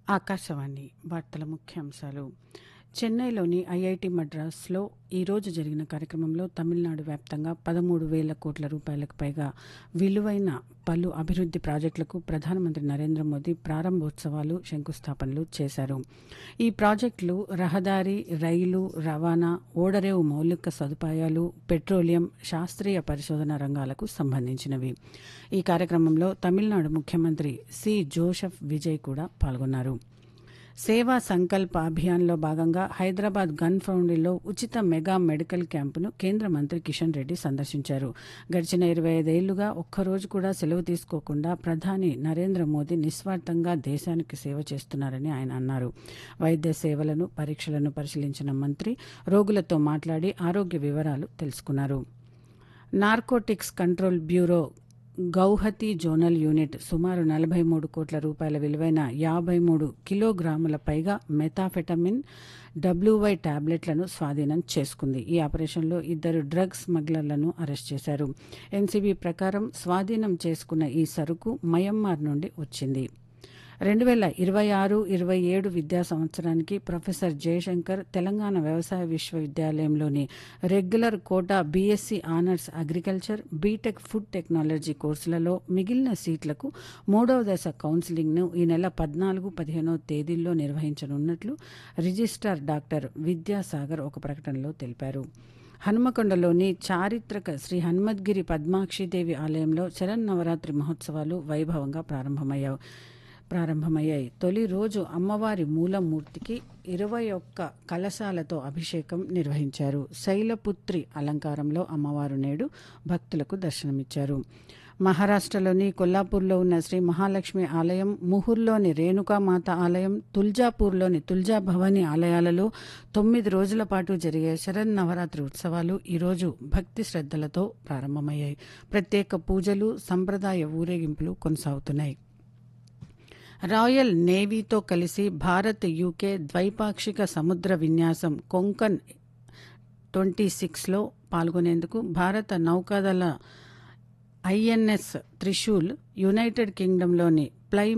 ఆకాశవాణి వార్తల ముఖ్యాంశాలు చెన్నైలోని ఐఐటి మద్రాస్లో ఈరోజు జరిగిన కార్యక్రమంలో తమిళనాడు వ్యాప్తంగా పదమూడు వేల కోట్ల రూపాయలకు పైగా విలువైన పలు అభివృద్ది ప్రాజెక్టులకు ప్రధానమంత్రి నరేంద్ర మోదీ ప్రారంభోత్సవాలు శంకుస్థాపనలు చేశారు ఈ ప్రాజెక్టులు రహదారి రైలు రవాణా ఓడరేవు మౌలిక సదుపాయాలు పెట్రోలియం శాస్త్రీయ పరిశోధన రంగాలకు సంబంధించినవి ఈ కార్యక్రమంలో తమిళనాడు ముఖ్యమంత్రి సి జోసెఫ్ విజయ్ కూడా పాల్గొన్నారు సేవా సంకల్ప అభియాన్లో భాగంగా హైదరాబాద్ గన్ ఫౌండరీలో ఉచిత మెగా మెడికల్ క్యాంపును కేంద్ర మంత్రి కిషన్ రెడ్డి సందర్శించారు గడిచిన ఇరవై ఐదేళ్లుగా ఒక్కరోజు కూడా సెలవు తీసుకోకుండా ప్రధాని నరేంద్ర మోదీ నిస్వార్థంగా దేశానికి సేవ చేస్తున్నారని ఆయన అన్నారు వైద్య సేవలను పరీక్షలను పరిశీలించిన మంత్రి రోగులతో మాట్లాడి ఆరోగ్య వివరాలు తెలుసుకున్నారు narcotics control bureau Guwahati zonal unit సుమారు నలభై మూడు కోట్ల రూపాయల విలువైన యాభై మూడు కిలోగ్రాముల పైగా మెథాఫెటమిన్ డబ్ల్యూవై టాబ్లెట్లను స్వాధీనం చేసుకుంది ఈ ఆపరేషన్లో ఇద్దరు డ్రగ్ స్మగ్లర్లను అరెస్ట్ చేశారు ఎన్సీబీ ప్రకారం స్వాధీనం చేసుకున్న ఈ సరుకు మయన్మార్ నుండి వచ్చింది రెండు వేల ఇరవై ఆరు ఇరవై ఏడు విద్యా సంవత్సరానికి ప్రొఫెసర్ జయశంకర్ తెలంగాణ వ్యవసాయ విశ్వవిద్యాలయంలోని regular quota BSc honours agriculture BTech food technology కోర్సులలో మిగిలిన సీట్లకు మూడవ దశ కౌన్సిలింగ్ను ఈ నెల పద్నాలుగు పదిహేనో తేదీల్లో నిర్వహించనున్నట్లు రిజిస్ట్రార్ డాక్టర్ విద్యాసాగర్ ఒక ప్రకటనలో తెలిపారు హనుమకొండలోని చారిత్రక శ్రీ హనుమద్గిరి పద్మాక్షిదేవి ఆలయంలో శరన్నవరాత్రి మహోత్సవాలు వైభవంగా ప్రారంభమయ్యాయి ప్రారంభమయ్యాయి తొలి రోజు అమ్మవారి మూలమూర్తికి ఇరవై ఒక్క కలశాలతో అభిషేకం నిర్వహించారు శైలపుత్రి అలంకారంలో అమ్మవారు నేడు భక్తులకు దర్శనమిచ్చారు మహారాష్ట్రలోని కొల్లాపూర్లో ఉన్న శ్రీ మహాలక్ష్మి ఆలయం ముహుర్లోని రేణుకామాత ఆలయం తుల్జాపూర్లోని తుల్జా భవాని ఆలయాలలో తొమ్మిది రోజుల పాటు జరిగే శరన్నవరాత్రి ఉత్సవాలు ఈరోజు భక్తి శ్రద్ధలతో ప్రారంభమయ్యాయి ప్రత్యేక పూజలు సంప్రదాయ ఊరేగింపులు కొనసాగుతున్నాయి రాయల్ నేవీతో కలిసి భారత్ యూకే ద్వైపాక్షిక సముద్ర విన్యాసం కొంకన్ ట్వంటీ సిక్స్లో పాల్గొనేందుకు భారత నౌకాదళ ఐఎన్ఎస్ త్రిశూల్ యునైటెడ్ కింగ్డమ్లోని ప్లై